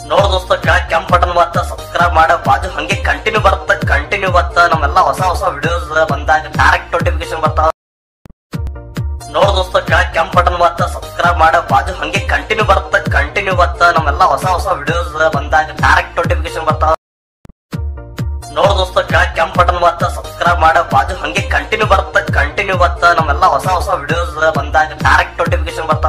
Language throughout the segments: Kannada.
ನೋಡ್ ದೋಸ್ತ ಕೆಳಗ್ ಕೆಂಪ್ ಬಟನ್ ಬತ್ತ ಸಬ್ಸ್ಕ್ರೈಬ್ ಮಾಡ ಬಾಜು ಹಂಗೆ ಕಂಟಿನ್ಯೂ ಬರುತ್ತ ಕಂಟಿನ್ಯೂ ಬತ್ತ ನಮ್ಮೆಲ್ಲ ಹೊಸ ಹೊಸ ವಿಡಿಯೋಸ್ ಬಂದಾಗ ಡೈರೆಕ್ಟ್ ನೋಟಿಫಿಕೇಶನ್ ಬರ್ತಾವ ನೋಡ್ ದೋಸ್ತ ಕೆಳಗ್ ಕೆಂಪ್ ಬಟನ್ ಬತ್ತ ಸಬ್ಸ್ಕ್ರೈಬ್ ಮಾಡ ಬಾಜು ಹಂಗೆ ಕಂಟಿನ್ಯೂ ಬರುತ್ತ ಕಂಟಿನ್ಯೂ ಬತ್ತ ನಮ್ಮೆಲ್ಲ ಹೊಸ ಹೊಸ ವಿಡಿಯೋಸ್ ಬಂದಾಗ ಡೈರೆಕ್ಟ್ ನೋಟಿಫಿಕೇಶನ್ ಬರ್ತಾವ ನೋಡ್ ದೋಸ್ತ ಕೆಳಗ್ ಕೆಂಪ್ ಬಟನ್ ಬತ್ತ ಸಬ್ಸ್ಕ್ರೈಬ್ ಮಾಡ ಬಾಜು ಹಂಗೆ ಕಂಟಿನ್ಯೂ ಬರುತ್ತ ಕಂಟಿನ್ಯೂ ಬತ್ತ ನಮ್ಮೆಲ್ಲ ಹೊಸ ಹೊಸ ವಿಡಿಯೋಸ್ ಬಂದಾಗ ಡೈರೆಕ್ಟ್ ನೋಟಿಫಿಕೇಶನ್ ಬರ್ತಾವ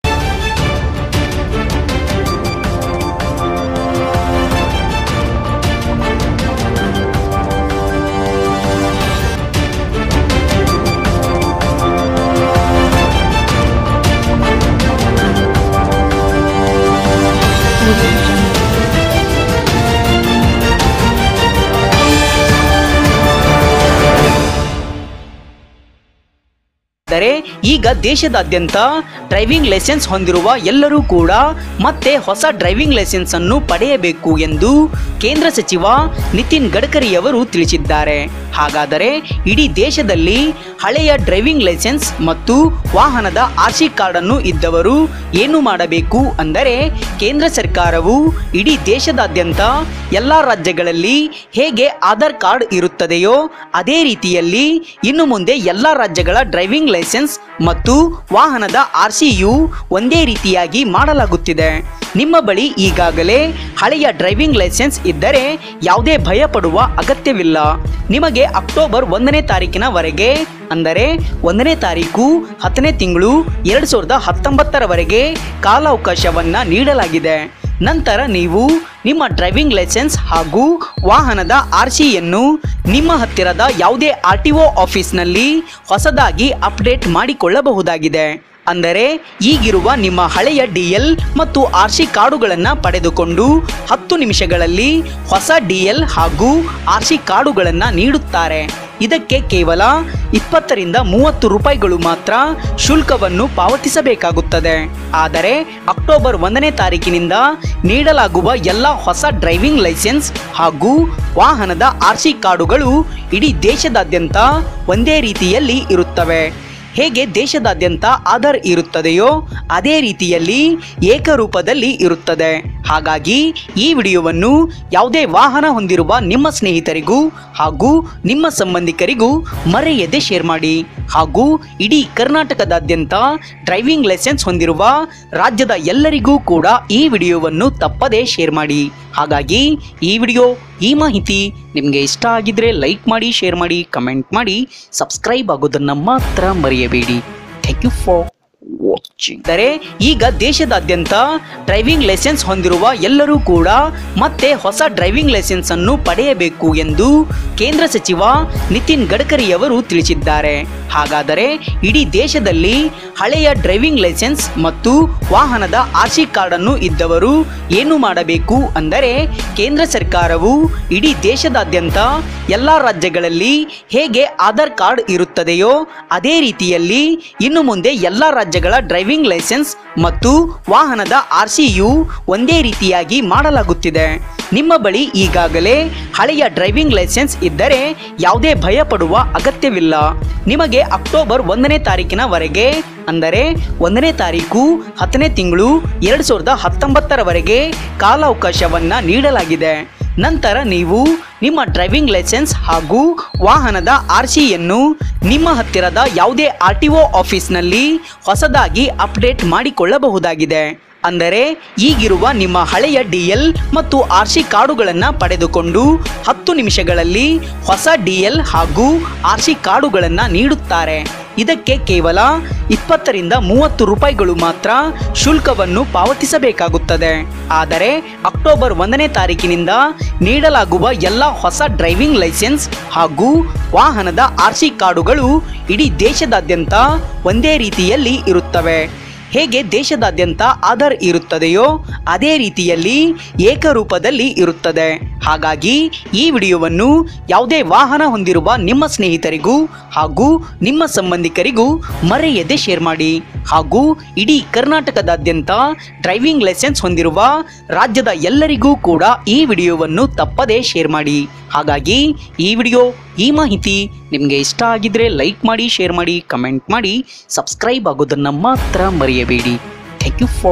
ಆದರೆ ಈಗ ದೇಶದಾದ್ಯಂತ ಡ್ರೈವಿಂಗ್ ಲೈಸೆನ್ಸ್ ಹೊಂದಿರುವ ಎಲ್ಲರೂ ಕೂಡ ಮತ್ತೆ ಹೊಸ ಡ್ರೈವಿಂಗ್ ಲೈಸೆನ್ಸ್ ಅನ್ನು ಪಡೆಯಬೇಕು ಎಂದು ಕೇಂದ್ರ ಸಚಿವ ನಿತಿನ್ ಗಡ್ಕರಿಯವರು ತಿಳಿಸಿದ್ದಾರೆ ಹಾಗಾದರೆ ಇಡೀ ದೇಶದಲ್ಲಿ ಹಳೆಯ ಡ್ರೈವಿಂಗ್ ಲೈಸೆನ್ಸ್ ಮತ್ತು ವಾಹನದ ಆರ್ ಸಿ ಕಾರ್ಡ್ ಅನ್ನು ಇದ್ದವರು ಏನು ಮಾಡಬೇಕು ಅಂದರೆ ಕೇಂದ್ರ ಸರ್ಕಾರವು ಇಡೀ ದೇಶದಾದ್ಯಂತ ಎಲ್ಲ ರಾಜ್ಯಗಳಲ್ಲಿ ಹೇಗೆ ಆಧಾರ್ ಕಾರ್ಡ್ ಇರುತ್ತದೆಯೋ ಅದೇ ರೀತಿಯಲ್ಲಿ ಇನ್ನು ಮುಂದೆ ಎಲ್ಲ ರಾಜ್ಯಗಳ ಡ್ರೈವಿಂಗ್ ಲೈಸೆನ್ಸ್ ಮತ್ತು ವಾಹನದ ಆರ್ ಸಿಯು ಒಂದೇ ರೀತಿಯಾಗಿ ಮಾಡಲಾಗುತ್ತಿದೆ ನಿಮ್ಮ ಬಳಿ ಈಗಾಗಲೇ ಹಳೆಯ ಡ್ರೈವಿಂಗ್ ಲೈಸೆನ್ಸ್ ಇದ್ದರೆ ಯಾವುದೇ ಭಯ ಪಡುವ ಅಗತ್ಯವಿಲ್ಲ ನಿಮಗೆ ಅಕ್ಟೋಬರ್ ಒಂದನೇ ತಾರೀಕಿನವರೆಗೆ ಅಂದರೆ ಒಂದನೇ ತಾರೀಕು ಹತ್ತನೇ ತಿಂಗಳು ಎರಡು ಸಾವಿರದ ಹತ್ತೊಂಬತ್ತರವರೆಗೆ ಕಾಲಾವಕಾಶವನ್ನ ನೀಡಲಾಗಿದೆ ನಂತರ ನೀವು ನಿಮ್ಮ ಡ್ರೈವಿಂಗ್ ಲೈಸೆನ್ಸ್ ಹಾಗೂ ವಾಹನದ ಆರ್ ಸಿಯನ್ನು ನಿಮ್ಮ ಹತ್ತಿರದ ಯಾವುದೇ ಆರ್ ಟಿ ಒ ಆಫೀಸ್ನಲ್ಲಿ ಹೊಸದಾಗಿ ಅಪ್ಡೇಟ್ ಮಾಡಿಕೊಳ್ಳಬಹುದಾಗಿದೆ ಅಂದರೆ ಈಗಿರುವ ನಿಮ್ಮ ಹಳೆಯ ಡಿ ಎಲ್ ಮತ್ತು ಆರ್ ಸಿ ಕಾರ್ಡುಗಳನ್ನು ಪಡೆದುಕೊಂಡು ಹತ್ತು ನಿಮಿಷಗಳಲ್ಲಿ ಹೊಸ ಡಿ ಎಲ್ ಹಾಗೂ ಆರ್ ಸಿ ಕಾರ್ಡುಗಳನ್ನು ನೀಡುತ್ತಾರೆ ಇದಕ್ಕೆ ಕೇವಲ ಇಪ್ಪತ್ತರಿಂದ ಮೂವತ್ತು ರೂಪಾಯಿಗಳು ಮಾತ್ರ ಶುಲ್ಕವನ್ನು ಪಾವತಿಸಬೇಕಾಗುತ್ತದೆ ಆದರೆ ಅಕ್ಟೋಬರ್ ಒಂದನೇ ತಾರೀಕಿನಿಂದ ನೀಡಲಾಗುವ ಎಲ್ಲ ಹೊಸ ಡ್ರೈವಿಂಗ್ ಲೈಸೆನ್ಸ್ ಹಾಗೂ ವಾಹನದ ಆರ್ ಸಿ ಕಾರ್ಡುಗಳು ಇಡೀ ದೇಶದಾದ್ಯಂತ ಒಂದೇ ರೀತಿಯಲ್ಲಿ ಇರುತ್ತವೆ ಹೇಗೆ ದೇಶದಾದ್ಯಂತ ಆಧಾರ್ ಇರುತ್ತದೆಯೋ ಅದೇ ರೀತಿಯಲ್ಲಿ ಏಕರೂಪದಲ್ಲಿ ಇರುತ್ತದೆ ಹಾಗಾಗಿ ಈ ವಿಡಿಯೋವನ್ನು ಯಾವುದೇ ವಾಹನ ಹೊಂದಿರುವ ನಿಮ್ಮ ಸ್ನೇಹಿತರಿಗೂ ಹಾಗೂ ನಿಮ್ಮ ಸಂಬಂಧಿಕರಿಗೂ ಮರೆಯದೆ ಶೇರ್ ಮಾಡಿ ಹಾಗೂ ಇಡೀ ಕರ್ನಾಟಕದಾದ್ಯಂತ ಡ್ರೈವಿಂಗ್ ಲೈಸೆನ್ಸ್ ಹೊಂದಿರುವ ರಾಜ್ಯದ ಎಲ್ಲರಿಗೂ ಕೂಡ ಈ ವಿಡಿಯೋವನ್ನು ತಪ್ಪದೇ ಶೇರ್ ಮಾಡಿ ಹಾಗಾಗಿ ಈ ವಿಡಿಯೋ ಈ ಮಾಹಿತಿ ನಿಮಗೆ ಇಷ್ಟ ಆಗಿದ್ರೆ ಲೈಕ್ ಮಾಡಿ ಶೇರ್ ಮಾಡಿ ಕಮೆಂಟ್ ಮಾಡಿ ಸಬ್ಸ್ಕ್ರೈಬ್ ಆಗೋದನ್ನು ಮಾತ್ರ ಮರೆಯಬೇಡಿ ಥ್ಯಾಂಕ್ ಯು ಫಾರ್ ವಾಚಿಂಗ್ ಅಂದರೆ ಈಗ ದೇಶದಾದ್ಯಂತ ಡ್ರೈವಿಂಗ್ ಲೈಸೆನ್ಸ್ ಹೊಂದಿರುವ ಎಲ್ಲರೂ ಕೂಡ ಮತ್ತೆ ಹೊಸ ಡ್ರೈವಿಂಗ್ ಲೈಸೆನ್ಸ್ ಅನ್ನು ಪಡೆಯಬೇಕು ಎಂದು ಕೇಂದ್ರ ಸಚಿವ ನಿತಿನ್ ಗಡ್ಕರಿಯವರು ತಿಳಿಸಿದ್ದಾರೆ ಹಾಗಾದರೆ ಇಡೀ ದೇಶದಲ್ಲಿ ಹಳೆಯ ಡ್ರೈವಿಂಗ್ ಲೈಸೆನ್ಸ್ ಮತ್ತು ವಾಹನದ ಆರ್ ಸಿ ಕಾರ್ಡ್ ಅನ್ನು ಇದ್ದವರು ಏನು ಮಾಡಬೇಕು ಅಂದರೆ ಕೇಂದ್ರ ಸರ್ಕಾರವು ಇಡೀ ದೇಶದಾದ್ಯಂತ ಎಲ್ಲ ರಾಜ್ಯಗಳಲ್ಲಿ ಹೇಗೆ ಆಧಾರ್ ಕಾರ್ಡ್ ಇರುತ್ತದೆಯೋ ಅದೇ ರೀತಿಯಲ್ಲಿ ಇನ್ನು ಮುಂದೆ ಎಲ್ಲ ರಾಜ್ಯಗಳ ಡ್ರೈವಿಂಗ್ ಲೈಸೆನ್ಸ್ ಮತ್ತು ವಾಹನದ ಆರ್ ಸಿಯು ಒಂದೇ ರೀತಿಯಾಗಿ ಮಾಡಲಾಗುತ್ತಿದೆ ನಿಮ್ಮ ಬಳಿ ಈಗಾಗಲೇ ಹಳೆಯ ಡ್ರೈವಿಂಗ್ ಲೈಸೆನ್ಸ್ ಇದ್ದರೆ ಯಾವುದೇ ಭಯ ಪಡುವ ಅಗತ್ಯವಿಲ್ಲ ನಿಮಗೆ ಅಕ್ಟೋಬರ್ ಒಂದನೇ ತಾರೀಕಿನವರೆಗೆ ಅಂದರೆ ಒಂದನೇ ತಾರೀಕು ಹತ್ತನೇ ತಿಂಗಳು ಎರಡು ಸಾವಿರದ ಹತ್ತೊಂಬತ್ತರವರೆಗೆ ಕಾಲಾವಕಾಶವನ್ನ ನೀಡಲಾಗಿದೆ ನಂತರ ನೀವು ನಿಮ್ಮ ಡ್ರೈವಿಂಗ್ ಲೈಸೆನ್ಸ್ ಹಾಗೂ ವಾಹನದ ಆರ್ ಸಿಯನ್ನು ನಿಮ್ಮ ಹತ್ತಿರದ ಯಾವುದೇ ಆರ್ ಟಿ ಒ ಆಫೀಸ್ನಲ್ಲಿ ಹೊಸದಾಗಿ ಅಪ್ಡೇಟ್ ಮಾಡಿಕೊಳ್ಳಬಹುದಾಗಿದೆ ಅಂದರೆ ಈಗಿರುವ ನಿಮ್ಮ ಹಳೆಯ ಡಿ ಎಲ್ ಮತ್ತು ಆರ್ ಸಿ ಕಾರ್ಡುಗಳನ್ನು ಪಡೆದುಕೊಂಡು ಹತ್ತು ನಿಮಿಷಗಳಲ್ಲಿ ಹೊಸ ಡಿ ಎಲ್ ಹಾಗೂ ಆರ್ ಸಿ ಕಾರ್ಡುಗಳನ್ನು ನೀಡುತ್ತಾರೆ ಇದಕ್ಕೆ ಕೇವಲ ಇಪ್ಪತ್ತರಿಂದ ಮೂವತ್ತು ರೂಪಾಯಿಗಳು ಮಾತ್ರ ಶುಲ್ಕವನ್ನು ಪಾವತಿಸಬೇಕಾಗುತ್ತದೆ ಆದರೆ ಅಕ್ಟೋಬರ್ ಒಂದನೇ ತಾರೀಕಿನಿಂದ ನೀಡಲಾಗುವ ಎಲ್ಲ ಹೊಸ ಡ್ರೈವಿಂಗ್ ಲೈಸೆನ್ಸ್ ಹಾಗೂ ವಾಹನದ ಆರ್ ಸಿ ಕಾರ್ಡುಗಳು ಇಡೀ ದೇಶದಾದ್ಯಂತ ಒಂದೇ ರೀತಿಯಲ್ಲಿ ಇರುತ್ತವೆ ಹೇಗೆ ದೇಶದಾದ್ಯಂತ ಆಧಾರ್ ಇರುತ್ತದೆಯೋ ಅದೇ ರೀತಿಯಲ್ಲಿ ಏಕರೂಪದಲ್ಲಿ ಇರುತ್ತದೆ ಹಾಗಾಗಿ ಈ ವಿಡಿಯೋವನ್ನು ಯಾವುದೇ ವಾಹನ ಹೊಂದಿರುವ ನಿಮ್ಮ ಸ್ನೇಹಿತರಿಗೂ ಹಾಗೂ ನಿಮ್ಮ ಸಂಬಂಧಿಕರಿಗೂ ಮರೆಯದೆ ಶೇರ್ ಮಾಡಿ ಹಾಗೂ ಇಡೀ ಕರ್ನಾಟಕದಾದ್ಯಂತ ಡ್ರೈವಿಂಗ್ ಲೈಸೆನ್ಸ್ ಹೊಂದಿರುವ ರಾಜ್ಯದ ಎಲ್ಲರಿಗೂ ಕೂಡ ಈ ವಿಡಿಯೋವನ್ನು ತಪ್ಪದೇ ಶೇರ್ ಮಾಡಿ ಹಾಗಾಗಿ ಈ ವಿಡಿಯೋ ಈ ಮಾಹಿತಿ ನಿಮಗೆ ಇಷ್ಟ ಆಗಿದ್ರೆ ಲೈಕ್ ಮಾಡಿ ಶೇರ್ ಮಾಡಿ ಕಮೆಂಟ್ ಮಾಡಿ ಸಬ್ಸ್ಕ್ರೈಬ್ ಆಗೋದನ್ನು ಮಾತ್ರ ಮರೆಯಬೇಡಿ ಥ್ಯಾಂಕ್ ಯು ಫಾರ್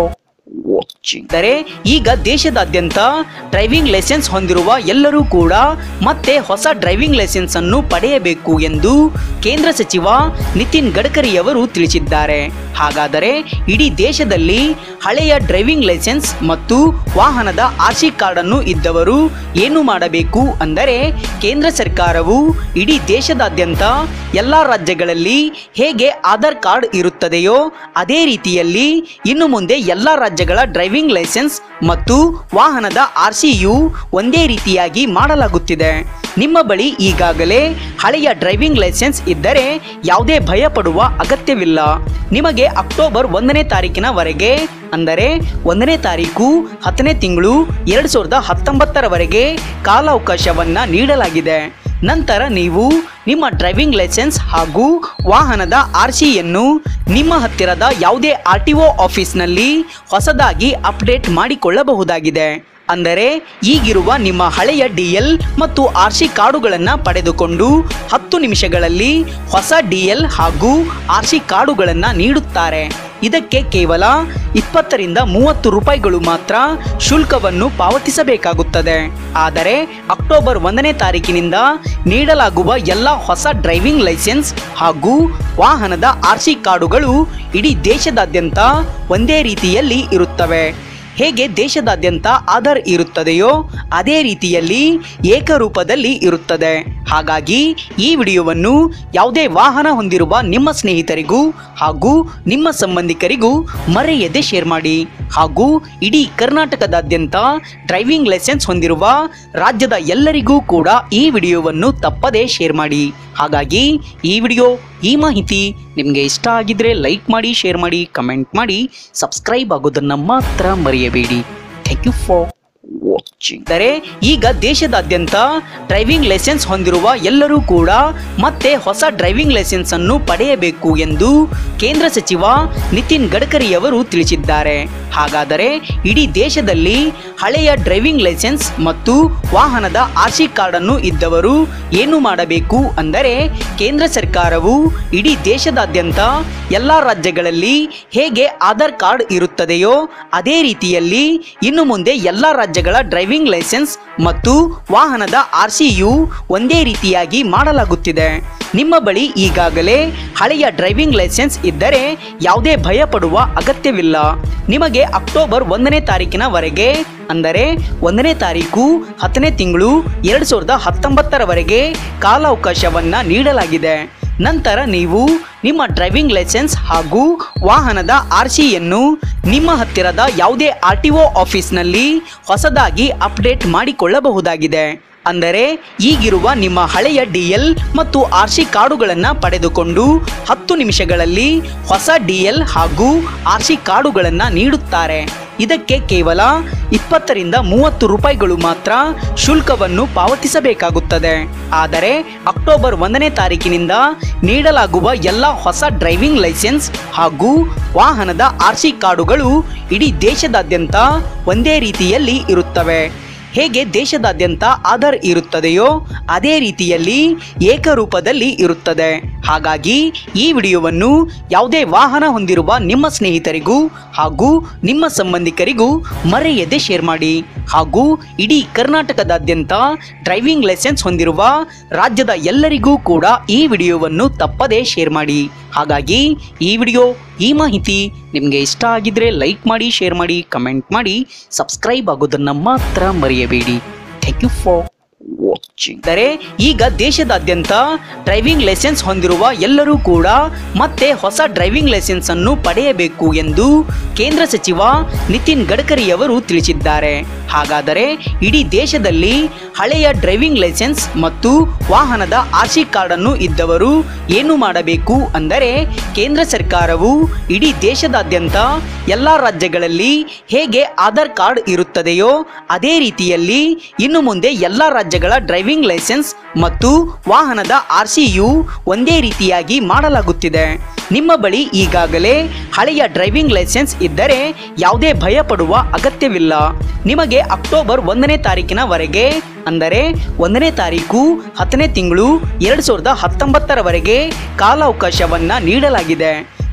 ಅಂದರೆ ಈಗ ದೇಶದಾದ್ಯಂತ ಡ್ರೈವಿಂಗ್ ಲೈಸೆನ್ಸ್ ಹೊಂದಿರುವ ಎಲ್ಲರೂ ಕೂಡ ಮತ್ತೆ ಹೊಸ ಡ್ರೈವಿಂಗ್ ಲೈಸೆನ್ಸ್ ಅನ್ನು ಪಡೆಯಬೇಕು ಎಂದು ಕೇಂದ್ರ ಸಚಿವ ನಿತಿನ್ ಗಡ್ಕರಿಯವರು ತಿಳಿಸಿದ್ದಾರೆ ಹಾಗಾದರೆ ಇಡೀ ದೇಶದಲ್ಲಿ ಹಳೆಯ ಡ್ರೈವಿಂಗ್ ಲೈಸೆನ್ಸ್ ಮತ್ತು ವಾಹನದ ಆರ್ ಸಿ ಕಾರ್ಡ್ ಅನ್ನು ಇದ್ದವರು ಏನು ಮಾಡಬೇಕು ಅಂದರೆ ಕೇಂದ್ರ ಸರ್ಕಾರವು ಇಡೀ ದೇಶದಾದ್ಯಂತ ಎಲ್ಲ ರಾಜ್ಯಗಳಲ್ಲಿ ಹೇಗೆ ಆಧಾರ್ ಕಾರ್ಡ್ ಇರುತ್ತದೆಯೋ ಅದೇ ರೀತಿಯಲ್ಲಿ ಇನ್ನು ಮುಂದೆ ಎಲ್ಲ ರಾಜ್ಯಗಳ ಡ್ರೈವಿಂಗ್ ಲೈಸೆನ್ಸ್ ಮತ್ತು ವಾಹನದ ಆರ್ ಸಿಯು ಒಂದೇ ರೀತಿಯಾಗಿ ಮಾಡಲಾಗುತ್ತಿದೆ ನಿಮ್ಮ ಬಳಿ ಈಗಾಗಲೇ ಹಳೆಯ ಡ್ರೈವಿಂಗ್ ಲೈಸೆನ್ಸ್ ಇದ್ದರೆ ಯಾವುದೇ ಭಯ ಪಡುವ ಅಗತ್ಯವಿಲ್ಲ ನಿಮಗೆ ಅಕ್ಟೋಬರ್ ಒಂದನೇ ತಾರೀಕಿನವರೆಗೆ ಅಂದರೆ ಒಂದನೇ ತಾರೀಕು ಹತ್ತನೇ ತಿಂಗಳು ಎರಡು ಸಾವಿರದ ಹತ್ತೊಂಬತ್ತರವರೆಗೆ ಕಾಲಾವಕಾಶವನ್ನ ನೀಡಲಾಗಿದೆ ನಂತರ ನೀವು ನಿಮ್ಮ ಡ್ರೈವಿಂಗ್ ಲೈಸೆನ್ಸ್ ಹಾಗೂ ವಾಹನದ ಆರ್ ಸಿಯನ್ನು ನಿಮ್ಮ ಹತ್ತಿರದ ಯಾವುದೇ ಆರ್ ಟಿ ಒ ಆಫೀಸ್ನಲ್ಲಿ ಹೊಸದಾಗಿ ಅಪ್ಡೇಟ್ ಮಾಡಿಕೊಳ್ಳಬಹುದಾಗಿದೆ ಅಂದರೆ ಈಗಿರುವ ನಿಮ್ಮ ಹಳೆಯ ಡಿ ಎಲ್ ಮತ್ತು ಆರ್ ಸಿ ಕಾರ್ಡುಗಳನ್ನು ಪಡೆದುಕೊಂಡು ಹತ್ತು ನಿಮಿಷಗಳಲ್ಲಿ ಹೊಸ ಡಿ ಎಲ್ ಹಾಗೂ ಆರ್ ಸಿ ಕಾರ್ಡುಗಳನ್ನು ನೀಡುತ್ತಾರೆ ಇದಕ್ಕೆ ಕೇವಲ ಇಪ್ಪತ್ತರಿಂದ ಮೂವತ್ತು ರೂಪಾಯಿಗಳು ಮಾತ್ರ ಶುಲ್ಕವನ್ನು ಪಾವತಿಸಬೇಕಾಗುತ್ತದೆ ಆದರೆ ಅಕ್ಟೋಬರ್ ಒಂದನೇ ತಾರೀಕಿನಿಂದ ನೀಡಲಾಗುವ ಎಲ್ಲ ಹೊಸ ಡ್ರೈವಿಂಗ್ ಲೈಸೆನ್ಸ್ ಹಾಗೂ ವಾಹನದ ಆರ್ ಸಿ ಕಾರ್ಡುಗಳು ಇಡೀ ದೇಶದಾದ್ಯಂತ ಒಂದೇ ರೀತಿಯಲ್ಲಿ ಇರುತ್ತವೆ ಹೇಗೆ ದೇಶದಾದ್ಯಂತ ಆಧಾರ್ ಇರುತ್ತದೆಯೋ ಅದೇ ರೀತಿಯಲ್ಲಿ ಏಕರೂಪದಲ್ಲಿ ಇರುತ್ತದೆ ಹಾಗಾಗಿ ಈ ವಿಡಿಯೋವನ್ನು ಯಾವುದೇ ವಾಹನ ಹೊಂದಿರುವ ನಿಮ್ಮ ಸ್ನೇಹಿತರಿಗೂ ಹಾಗೂ ನಿಮ್ಮ ಸಂಬಂಧಿಕರಿಗೂ ಮರೆಯದೆ ಶೇರ್ ಮಾಡಿ ಹಾಗೂ ಇಡೀ ಕರ್ನಾಟಕದಾದ್ಯಂತ ಡ್ರೈವಿಂಗ್ ಲೈಸೆನ್ಸ್ ಹೊಂದಿರುವ ರಾಜ್ಯದ ಎಲ್ಲರಿಗೂ ಕೂಡ ಈ ವಿಡಿಯೋವನ್ನು ತಪ್ಪದೇ ಶೇರ್ ಮಾಡಿ ಹಾಗಾಗಿ ಈ ವಿಡಿಯೋ ಈ ಮಾಹಿತಿ ನಿಮಗೆ ಇಷ್ಟ ಆಗಿದ್ರೆ ಲೈಕ್ ಮಾಡಿ ಶೇರ್ ಮಾಡಿ ಕಮೆಂಟ್ ಮಾಡಿ ಸಬ್ಸ್ಕ್ರೈಬ್ ಆಗೋದನ್ನು ಮಾತ್ರ ಮರೆಯಬೇಡಿ ಥ್ಯಾಂಕ್ ಯು ಫಾರ್ ವಾಚಿಂಗ್ ಅಂದರೆ ಈಗ ದೇಶದಾದ್ಯಂತ ಡ್ರೈವಿಂಗ್ ಲೈಸೆನ್ಸ್ ಹೊಂದಿರುವ ಎಲ್ಲರೂ ಕೂಡ ಮತ್ತೆ ಹೊಸ ಡ್ರೈವಿಂಗ್ ಲೈಸೆನ್ಸ್ ಅನ್ನು ಪಡೆಯಬೇಕು ಎಂದು ಕೇಂದ್ರ ಸಚಿವ ನಿತಿನ್ ಗಡ್ಕರಿಯವರು ತಿಳಿಸಿದ್ದಾರೆ ಹಾಗಾದರೆ ಇಡೀ ದೇಶದಲ್ಲಿ ಹಳೆಯ ಡ್ರೈವಿಂಗ್ ಲೈಸೆನ್ಸ್ ಮತ್ತು ವಾಹನದ ಆರ್ ಸಿ ಕಾರ್ಡ್ ಅನ್ನು ಇದ್ದವರು ಏನು ಮಾಡಬೇಕು ಅಂದರೆ ಕೇಂದ್ರ ಸರ್ಕಾರವು ಇಡೀ ದೇಶದಾದ್ಯಂತ ಎಲ್ಲ ರಾಜ್ಯಗಳಲ್ಲಿ ಹೇಗೆ ಆಧಾರ್ ಕಾರ್ಡ್ ಇರುತ್ತದೆಯೋ ಅದೇ ರೀತಿಯಲ್ಲಿ ಇನ್ನು ಮುಂದೆ ಎಲ್ಲ ರಾಜ್ಯಗಳ ಡ್ರೈವಿಂಗ್ ಲೈಸೆನ್ಸ್ ಮತ್ತು ವಾಹನದ ಆರ್ ಸಿಯು ಒಂದೇ ರೀತಿಯಾಗಿ ಮಾಡಲಾಗುತ್ತಿದೆ ನಿಮ್ಮ ಬಳಿ ಈಗಾಗಲೇ ಹಳೆಯ ಡ್ರೈವಿಂಗ್ ಲೈಸೆನ್ಸ್ ಇದ್ದರೆ ಯಾವುದೇ ಭಯ ಪಡುವ ಅಗತ್ಯವಿಲ್ಲ ನಿಮಗೆ ಅಕ್ಟೋಬರ್ ಒಂದನೇ ತಾರೀಕಿನವರೆಗೆ ಅಂದರೆ ಒಂದನೇ ತಾರೀಕು ಹತ್ತನೇ ತಿಂಗಳು ಎರಡು ಸಾವಿರದ ಹತ್ತೊಂಬತ್ತರವರೆಗೆ ಕಾಲಾವಕಾಶವನ್ನ ನೀಡಲಾಗಿದೆ ನಂತರ ನೀವು ನಿಮ್ಮ ಡ್ರೈವಿಂಗ್ ಲೈಸೆನ್ಸ್ ಹಾಗೂ ವಾಹನದ ಆರ್ ಸಿಯನ್ನು ನಿಮ್ಮ ಹತ್ತಿರದ ಯಾವುದೇ ಆರ್ ಟಿ ಒ ಆಫೀಸ್ನಲ್ಲಿ ಹೊಸದಾಗಿ ಅಪ್ಡೇಟ್ ಮಾಡಿಕೊಳ್ಳಬಹುದಾಗಿದೆ ಅಂದರೆ ಈಗಿರುವ ನಿಮ್ಮ ಹಳೆಯ ಡಿ ಎಲ್ ಮತ್ತು ಆರ್ ಸಿ ಕಾರ್ಡುಗಳನ್ನು ಪಡೆದುಕೊಂಡು ಹತ್ತು ನಿಮಿಷಗಳಲ್ಲಿ ಹೊಸ ಡಿ ಎಲ್ ಹಾಗೂ ಆರ್ ಸಿ ಕಾರ್ಡುಗಳನ್ನು ನೀಡುತ್ತಾರೆ ಇದಕ್ಕೆ ಕೇವಲ ಇಪ್ಪತ್ತರಿಂದ ಮೂವತ್ತು ರೂಪಾಯಿಗಳು ಮಾತ್ರ ಶುಲ್ಕವನ್ನು ಪಾವತಿಸಬೇಕಾಗುತ್ತದೆ ಆದರೆ ಅಕ್ಟೋಬರ್ ಒಂದನೇ ತಾರೀಕಿನಿಂದ ನೀಡಲಾಗುವ ಎಲ್ಲ ಹೊಸ ಡ್ರೈವಿಂಗ್ ಲೈಸೆನ್ಸ್ ಹಾಗೂ ವಾಹನದ ಆರ್ ಸಿ ಕಾರ್ಡುಗಳು ಇಡೀ ದೇಶದಾದ್ಯಂತ ಒಂದೇ ರೀತಿಯಲ್ಲಿ ಇರುತ್ತವೆ ಹೇಗೆ ದೇಶದಾದ್ಯಂತ ಆಧಾರ್ ಇರುತ್ತದೆಯೋ ಅದೇ ರೀತಿಯಲ್ಲಿ ಏಕರೂಪದಲ್ಲಿ ಇರುತ್ತದೆ ಹಾಗಾಗಿ ಈ ವಿಡಿಯೋವನ್ನು ಯಾವುದೇ ವಾಹನ ಹೊಂದಿರುವ ನಿಮ್ಮ ಸ್ನೇಹಿತರಿಗೂ ಹಾಗೂ ನಿಮ್ಮ ಸಂಬಂಧಿಕರಿಗೂ ಮರೆಯದೆ ಶೇರ್ ಮಾಡಿ ಹಾಗೂ ಇಡೀ ಕರ್ನಾಟಕದಾದ್ಯಂತ ಡ್ರೈವಿಂಗ್ ಲೈಸೆನ್ಸ್ ಹೊಂದಿರುವ ರಾಜ್ಯದ ಎಲ್ಲರಿಗೂ ಕೂಡ ಈ ವಿಡಿಯೋವನ್ನು ತಪ್ಪದೇ ಶೇರ್ ಮಾಡಿ ಹಾಗಾಗಿ ಈ ವಿಡಿಯೋ ಈ ಮಾಹಿತಿ ನಿಮಗೆ ಇಷ್ಟ ಆಗಿದ್ರೆ ಲೈಕ್ ಮಾಡಿ ಶೇರ್ ಮಾಡಿ ಕಮೆಂಟ್ ಮಾಡಿ ಸಬ್ಸ್ಕ್ರೈಬ್ ಆಗೋದನ್ನು ಮಾತ್ರ ಮರೆಯಬೇಡಿ ಥ್ಯಾಂಕ್ ಯು ಫಾರ್ ವಾಚಿಂಗ್ ಅಂದರೆ ಈಗ ದೇಶದಾದ್ಯಂತ ಡ್ರೈವಿಂಗ್ ಲೈಸೆನ್ಸ್ ಹೊಂದಿರುವ ಎಲ್ಲರೂ ಕೂಡ ಮತ್ತೆ ಹೊಸ ಡ್ರೈವಿಂಗ್ ಲೈಸೆನ್ಸ್ ಅನ್ನು ಪಡೆಯಬೇಕು ಎಂದು ಕೇಂದ್ರ ಸಚಿವ ನಿತಿನ್ ಗಡ್ಕರಿಯವರು ತಿಳಿಸಿದ್ದಾರೆ ಹಾಗಾದರೆ ಇಡೀ ದೇಶದಲ್ಲಿ ಹಳೆಯ ಡ್ರೈವಿಂಗ್ ಲೈಸೆನ್ಸ್ ಮತ್ತು ವಾಹನದ ಆರ್ ಸಿ ಕಾರ್ಡ್ ಅನ್ನು ಇದ್ದವರು ಏನು ಮಾಡಬೇಕು ಅಂದರೆ ಕೇಂದ್ರ ಸರ್ಕಾರವು ಇಡೀ ದೇಶದಾದ್ಯಂತ ಎಲ್ಲ ರಾಜ್ಯಗಳಲ್ಲಿ ಹೇಗೆ ಆಧಾರ್ ಕಾರ್ಡ್ ಇರುತ್ತದೆಯೋ ಅದೇ ರೀತಿಯಲ್ಲಿ ಇನ್ನು ಮುಂದೆ ಎಲ್ಲ ರಾಜ್ಯಗಳ ಡ್ರೈವಿಂಗ್ ಲೈಸೆನ್ಸ್ ಮತ್ತು ವಾಹನದ ಆರ್ ಸಿಯು ಒಂದೇ ರೀತಿಯಾಗಿ ಮಾಡಲಾಗುತ್ತಿದೆ ನಿಮ್ಮ ಬಳಿ ಈಗಾಗಲೇ ಹಳೆಯ ಡ್ರೈವಿಂಗ್ ಲೈಸೆನ್ಸ್ ಇದ್ದರೆ ಯಾವುದೇ ಭಯ ಪಡುವ ಅಗತ್ಯವಿಲ್ಲ ನಿಮಗೆ ಅಕ್ಟೋಬರ್ ಒಂದನೇ ತಾರೀಕಿನವರೆಗೆ ಅಂದರೆ ಒಂದನೇ ತಾರೀಕು ಹತ್ತನೇ ತಿಂಗಳು ಎರಡು ಸಾವಿರದ ಹತ್ತೊಂಬತ್ತರವರೆಗೆ ಕಾಲಾವಕಾಶವನ್ನ ನೀಡಲಾಗಿದೆ